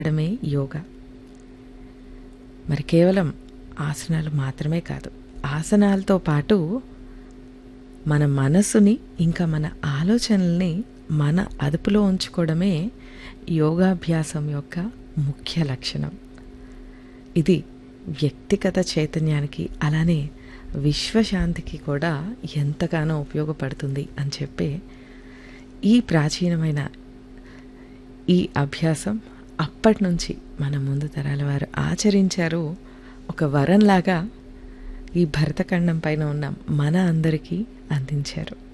చేయడమే యోగా మరి కేవలం ఆసనాలు మాత్రమే కాదు ఆసనాలతో పాటు మన మనసుని ఇంకా మన ఆలోచనల్ని మన అదుపులో ఉంచుకోవడమే యోగాభ్యాసం యొక్క ముఖ్య లక్షణం ఇది వ్యక్తిగత చైతన్యానికి అలానే విశ్వశాంతికి కూడా ఎంతగానో ఉపయోగపడుతుంది అని చెప్పి ఈ ప్రాచీనమైన ఈ అభ్యాసం అప్పటి నుంచి మన ముందు తరాల వారు ఆచరించారు ఒక వరంలాగా ఈ భరతఖండం పైన ఉన్న మన అందరికీ అందించారు